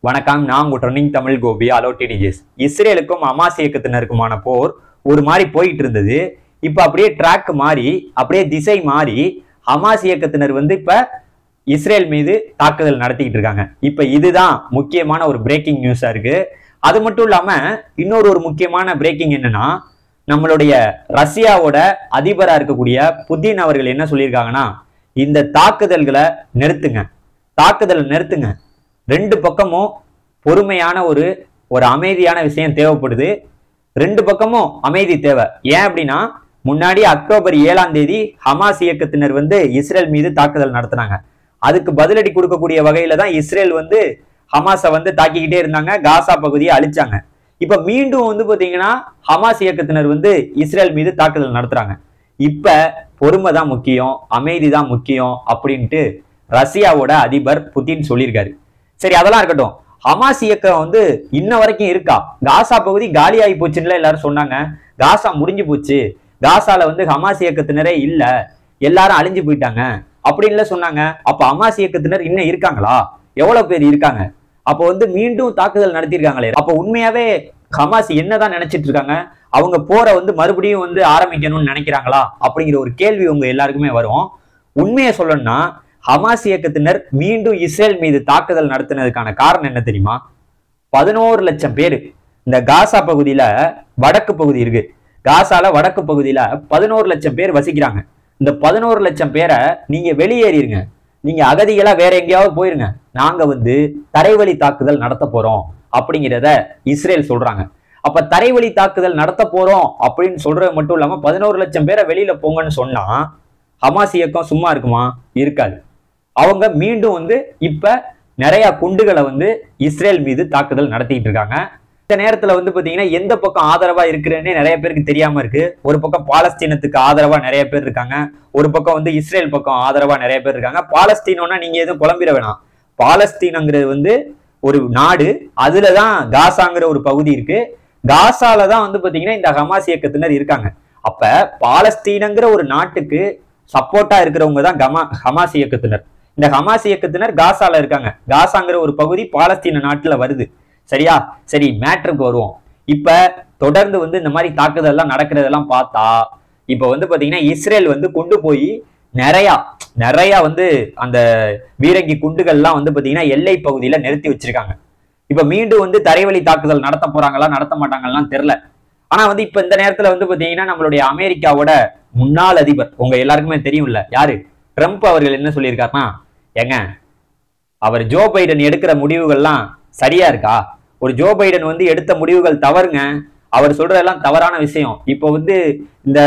வணக்கம் நான் உங்க ட்ரெண்டிங் தமிழ் கோபி அலோ டிடிஜிஎஸ் இஸ்ரேலுக்கும் அமாஸ் இயக்கத்தினருக்குமான போர் ஒரு மாதிரி போயிட்டு இருந்தது இப்போ அப்படியே ட்ராக் மாறி அப்படியே திசை மாறி ஹமாஸ் இயக்கத்தினர் வந்து இப்ப இஸ்ரேல் மீது தாக்குதல் நடத்திக்கிட்டு இருக்காங்க இப்ப இதுதான் முக்கியமான ஒரு பிரேக்கிங் நியூஸா இருக்கு அது மட்டும் இல்லாம இன்னொரு ஒரு முக்கியமான பிரேக்கிங் என்னன்னா நம்மளுடைய ரஷ்யாவோட அதிபரா இருக்கக்கூடிய புதின் அவர்கள் என்ன சொல்லியிருக்காங்கன்னா இந்த தாக்குதல்களை நிறுத்துங்க தாக்குதல் நிறுத்துங்க ரெண்டு பக்கமும் பொறுமையான ஒரு ஒரு அமைதியான விஷயம் தேவைப்படுது ரெண்டு பக்கமும் அமைதி தேவை ஏன் அப்படின்னா முன்னாடி அக்டோபர் ஏழாம் தேதி ஹமாஸ் இயக்கத்தினர் வந்து இஸ்ரேல் மீது தாக்குதல் நடத்தினாங்க அதுக்கு பதிலடி கொடுக்கக்கூடிய வகையில தான் இஸ்ரேல் வந்து ஹமாஸை வந்து தாக்கிக்கிட்டே இருந்தாங்க காசா பகுதியை அழிச்சாங்க இப்ப மீண்டும் வந்து பாத்தீங்கன்னா ஹமாஸ் இயக்கத்தினர் வந்து இஸ்ரேல் மீது தாக்குதல் நடத்துறாங்க இப்ப பொறுமை தான் முக்கியம் அமைதி தான் முக்கியம் அப்படின்ட்டு ரஷ்யாவோட அதிபர் புதின் சொல்லியிருக்காரு சரி அதெல்லாம் இருக்கட்டும் ஹமாஸ் இயக்கம் வந்து இன்ன வரைக்கும் இருக்கா காசா பகுதி காலியாகி போச்சுன்னு எல்லாரும் சொன்னாங்க காசா முடிஞ்சு போச்சு காசால வந்து ஹமாஸ் இயக்கத்தினரே இல்ல எல்லாரும் அழிஞ்சு போயிட்டாங்க அப்படின்னு சொன்னாங்க அப்ப ஹமாஸ் இயக்கத்தினர் இன்னும் இருக்காங்களா எவ்வளவு பேர் இருக்காங்க அப்போ வந்து மீண்டும் தாக்குதல் நடத்தியிருக்காங்களே அப்போ உண்மையாவே ஹமாஸ் என்னதான் நினைச்சிட்டு இருக்காங்க அவங்க போரை வந்து மறுபடியும் வந்து ஆரம்பிக்கணும்னு நினைக்கிறாங்களா அப்படிங்கிற ஒரு கேள்வி உங்க எல்லாருக்குமே வரும் உண்மையை சொல்லணும்னா ஹமாஸ் இயக்கத்தினர் மீண்டும் இஸ்ரேல் மீது தாக்குதல் நடத்தினதுக்கான காரணம் என்ன தெரியுமா பதினோரு லட்சம் பேர் இந்த காசா பகுதியில வடக்கு பகுதி இருக்கு காசால வடக்கு பகுதியில பதினோரு லட்சம் பேர் வசிக்கிறாங்க இந்த பதினோரு லட்சம் பேரை நீங்க வெளியேறிருங்க நீங்க அகதிகளா வேற எங்கேயாவது போயிருங்க நாங்க வந்து தரைவழி தாக்குதல் நடத்த போறோம் அப்படிங்கிறத இஸ்ரேல் சொல்றாங்க அப்ப தரைவழி தாக்குதல் நடத்த போறோம் அப்படின்னு சொல்றது மட்டும் இல்லாம பதினோரு லட்சம் பேரை வெளியில போங்கன்னு சொன்னா ஹமாஸ் இயக்கம் சும்மா இருக்குமா இருக்காது அவங்க மீண்டும் வந்து இப்ப நிறைய குண்டுகளை வந்து இஸ்ரேல் மீது தாக்குதல் நடத்திட்டு இருக்காங்க இந்த நேரத்துல வந்து பாத்தீங்கன்னா எந்த பக்கம் ஆதரவா இருக்கிறேன்னே நிறைய பேருக்கு தெரியாம இருக்கு ஒரு பக்கம் பாலஸ்தீனத்துக்கு ஆதரவா நிறைய பேர் இருக்காங்க ஒரு பக்கம் வந்து இஸ்ரேல் பக்கம் ஆதரவா நிறைய பேர் இருக்காங்க பாலஸ்தீனம்னா நீங்க எதுவும் குழம்பிட வேணாம் பாலஸ்தீனங்கிறது வந்து ஒரு நாடு அதுலதான் காசாங்கிற ஒரு பகுதி இருக்கு காசால தான் வந்து பாத்தீங்கன்னா இந்த ஹமாஸ் இயக்கத்தினர் இருக்காங்க அப்ப பாலஸ்தீனங்கிற ஒரு நாட்டுக்கு சப்போர்ட்டா இருக்கிறவங்க தான் கமா ஹமாஸ் இயக்கத்தினர் இந்த ஹமாஸ் இயக்கத்தினர் காசால இருக்காங்க காசாங்கிற ஒரு பகுதி பாலஸ்தீன நாட்டுல வருது சரியா சரி மேட்ருக்கு வருவோம் இப்ப தொடர்ந்து வந்து இந்த மாதிரி தாக்குதல்லாம் நடக்கிறதெல்லாம் பார்த்தா இப்ப வந்து பாத்தீங்கன்னா இஸ்ரேல் வந்து கொண்டு போய் நிறையா நிறைய வந்து அந்த பீரங்கி குண்டுகள்லாம் வந்து பாத்தீங்கன்னா எல்லை பகுதியில நிறுத்தி வச்சிருக்காங்க இப்ப மீண்டும் வந்து தரைவழி தாக்குதல் நடத்த போறாங்களா நடத்த மாட்டாங்கலாம் தெரியல ஆனா வந்து இப்ப இந்த நேரத்துல வந்து பாத்தீங்கன்னா நம்மளுடைய அமெரிக்காவோட முன்னாள் அதிபர் உங்க எல்லாருக்குமே தெரியும்ல யாரு ட்ரம்ப் அவர்கள் என்ன சொல்லியிருக்காருன்னா ஏங்க அவர் ஜோ பைடன் எடுக்கிற முடிவுகள்லாம் சரியா இருக்கா ஒரு ஜோ பைடன் வந்து எடுத்த முடிவுகள் தவறுங்க அவர் சொல்றதெல்லாம் தவறான விஷயம் இப்போ வந்து இந்த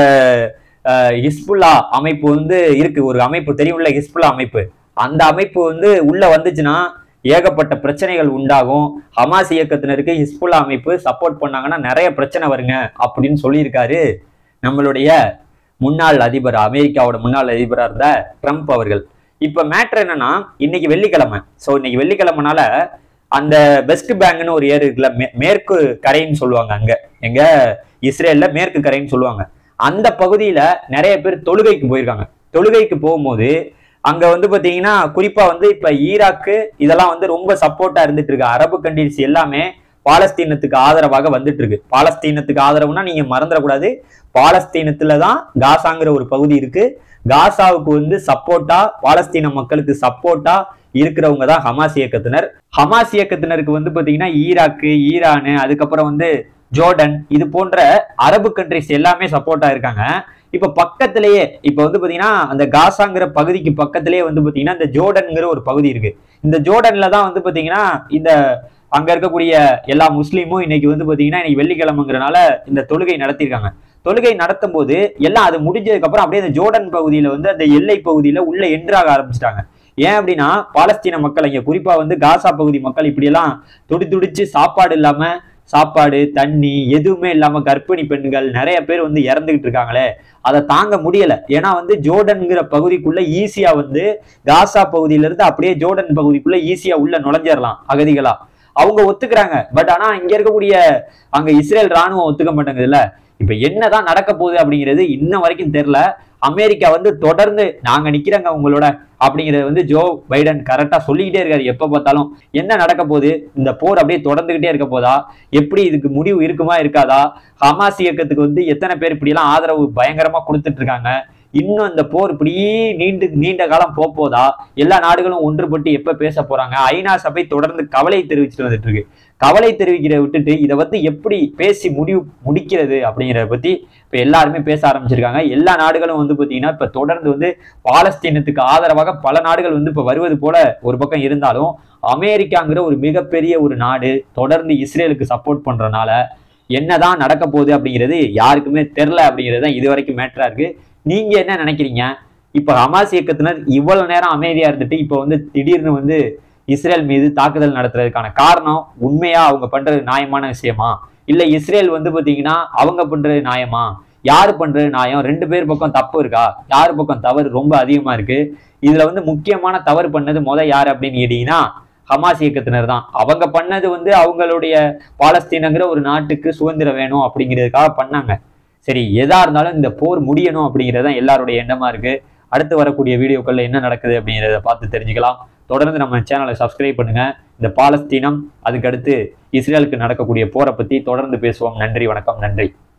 அஹ், ஹிஸ்புல்லா அமைப்பு வந்து இருக்கு ஒரு அமைப்பு தெரியும்ல ஹிஸ்புல்லா அமைப்பு அந்த அமைப்பு வந்து உள்ள வந்துச்சுன்னா ஏகப்பட்ட பிரச்சனைகள் உண்டாகும் ஹமாஸ் இயக்கத்தினருக்கு ஹிஸ்புல்லா அமைப்பு சப்போர்ட் பண்ணாங்கன்னா நிறைய பிரச்சனை வருங்க அப்படின்னு சொல்லியிருக்காரு நம்மளுடைய முன்னாள் அதிபர் அமெரிக்காவோட முன்னாள் அதிபராக இருந்த ட்ரம்ப் அவர்கள் இப்ப மேட்ரு என்னன்னா இன்னைக்கு வெள்ளிக்கிழமை ஸோ இன்னைக்கு வெள்ளிக்கிழமைனால அந்த பெஸ்ட் பேங்க்னு ஒரு ஏரி இருக்குல்ல மே- மேற்கு கரைன்னு சொல்லுவாங்க அங்க எங்க இஸ்ரேல்ல மேற்கு கரைன்னு சொல்லுவாங்க அந்த பகுதியில நிறைய பேர் தொழுகைக்கு போயிருக்காங்க தொழுகைக்கு போகும்போது அங்க வந்து பாத்தீங்கன்னா குறிப்பா வந்து இப்ப ஈராக்கு இதெல்லாம் வந்து ரொம்ப சப்போர்ட்டா இருந்துட்டு இருக்கு அரபு கண்ட்ரிஸ் எல்லாமே பாலஸ்தீனத்துக்கு ஆதரவாக வந்துட்டு இருக்கு பாலஸ்தீனத்துக்கு ஆதரவுனா நீங்க மறந்துடக்கூடாது பாலஸ்தீனத்துல தான் காசாங்கிற ஒரு பகுதி இருக்கு காசாவுக்கு வந்து சப்போர்ட்டா பாலஸ்தீன மக்களுக்கு சப்போர்ட்டா இருக்கிறவங்க தான் ஹமாஸ் இயக்கத்தினர் ஹமாஸ் இயக்கத்தினருக்கு வந்து பாத்தீங்கன்னா ஈராக்கு ஈரானு அதுக்கப்புறம் வந்து ஜோர்டன் இது போன்ற அரபு கண்ட்ரிஸ் எல்லாமே சப்போர்ட்டா இருக்காங்க இப்ப பக்கத்திலேயே இப்ப வந்து பாத்தீங்கன்னா அந்த காசாங்கிற பகுதிக்கு பக்கத்திலேயே வந்து பாத்தீங்கன்னா இந்த ஜோர்டன்ங்கிற ஒரு பகுதி இருக்கு இந்த ஜோர்டன்ல தான் வந்து பாத்தீங்கன்னா இந்த அங்க இருக்கக்கூடிய எல்லா முஸ்லீமும் இன்னைக்கு வந்து பாத்தீங்கன்னா இன்னைக்கு வெள்ளிக்கிழமைங்கிறனால இந்த தொழுகை நடத்தியிருக்காங்க தொழுகை நடத்தும் போது எல்லாம் அது முடிஞ்சதுக்கு அப்புறம் அப்படியே இந்த ஜோர்டன் பகுதியில வந்து அந்த எல்லை பகுதியில உள்ள என்ட்ராக ஆரம்பிச்சிட்டாங்க ஏன் அப்படின்னா பாலஸ்தீன மக்கள் இங்க குறிப்பா வந்து காசா பகுதி மக்கள் இப்படியெல்லாம் துடி துடிச்சு சாப்பாடு இல்லாம சாப்பாடு தண்ணி எதுவுமே இல்லாம கர்ப்பிணி பெண்கள் நிறைய பேர் வந்து இறந்துகிட்டு இருக்காங்களே அதை தாங்க முடியல ஏன்னா வந்து ஜோர்டன்ங்கிற பகுதிக்குள்ள ஈஸியா வந்து காசா பகுதியில இருந்து அப்படியே ஜோர்டன் பகுதிக்குள்ள ஈஸியா உள்ள நுழைஞ்சிடலாம் அகதிகளா அவங்க ஒத்துக்கிறாங்க பட் ஆனா இங்க இருக்கக்கூடிய அங்க இஸ்ரேல் ராணுவம் ஒத்துக்க மாட்டேங்குதுல்ல இப்ப என்னதான் நடக்க போகுது அப்படிங்கிறது இன்ன வரைக்கும் தெரியல அமெரிக்கா வந்து தொடர்ந்து நாங்க நிக்கிறோங்க உங்களோட அப்படிங்கறத வந்து ஜோ பைடன் கரெக்டா சொல்லிக்கிட்டே இருக்காரு எப்ப பார்த்தாலும் என்ன நடக்க போகுது இந்த போர் அப்படியே தொடர்ந்துகிட்டே இருக்க போதா எப்படி இதுக்கு முடிவு இருக்குமா இருக்காதா ஹமாஸ் இயக்கத்துக்கு வந்து எத்தனை பேர் இப்படி எல்லாம் ஆதரவு பயங்கரமா கொடுத்துட்டு இருக்காங்க இன்னும் இந்த போர் இப்படியே நீண்டு நீண்ட காலம் போக போதா எல்லா நாடுகளும் ஒன்றுபட்டு எப்ப பேச போறாங்க ஐநா சபை தொடர்ந்து கவலை தெரிவிச்சுட்டு வந்துட்டு இருக்கு கவலை தெரிவிக்கிறத விட்டுட்டு இதை வந்து எப்படி பேசி முடிவு முடிக்கிறது அப்படிங்கிறத பத்தி இப்ப எல்லாருமே பேச ஆரம்பிச்சிருக்காங்க எல்லா நாடுகளும் வந்து பாத்தீங்கன்னா இப்ப தொடர்ந்து வந்து பாலஸ்தீனத்துக்கு ஆதரவாக பல நாடுகள் வந்து இப்ப வருவது போல ஒரு பக்கம் இருந்தாலும் அமெரிக்காங்கிற ஒரு மிகப்பெரிய ஒரு நாடு தொடர்ந்து இஸ்ரேலுக்கு சப்போர்ட் பண்றனால என்னதான் நடக்க போகுது அப்படிங்கிறது யாருக்குமே தெரில அப்படிங்கிறது தான் இது வரைக்கும் மேட்டரா இருக்கு நீங்க என்ன நினைக்கிறீங்க இப்ப ஹமாஸ் இயக்கத்தினர் இவ்வளவு நேரம் அமைதியா இருந்துட்டு இப்ப வந்து திடீர்னு வந்து இஸ்ரேல் மீது தாக்குதல் நடத்துறதுக்கான காரணம் உண்மையா அவங்க பண்றது நியாயமான விஷயமா இல்ல இஸ்ரேல் வந்து பாத்தீங்கன்னா அவங்க பண்றது நியாயமா யாரு பண்றது நியாயம் ரெண்டு பேர் பக்கம் தப்பு இருக்கா யாரு பக்கம் தவறு ரொம்ப அதிகமா இருக்கு இதுல வந்து முக்கியமான தவறு பண்ணது முத யாரு அப்படின்னு கேட்டீங்கன்னா ஹமாஸ் இயக்கத்தினர் தான் அவங்க பண்ணது வந்து அவங்களுடைய பாலஸ்தீனங்கிற ஒரு நாட்டுக்கு சுதந்திரம் வேணும் அப்படிங்கிறதுக்காக பண்ணாங்க சரி எதா இருந்தாலும் இந்த போர் முடியணும் அப்படிங்கிறது தான் எல்லாருடைய எண்ணமா இருக்கு அடுத்து வரக்கூடிய வீடியோக்கள்ல என்ன நடக்குது அப்படிங்கிறத பார்த்து தெரிஞ்சுக்கலாம் தொடர்ந்து நம்ம சேனலை சப்ஸ்கிரைப் பண்ணுங்க இந்த பாலஸ்தீனம் அதுக்கடுத்து இஸ்ரேலுக்கு நடக்கக்கூடிய போரை பத்தி தொடர்ந்து பேசுவோம் நன்றி வணக்கம் நன்றி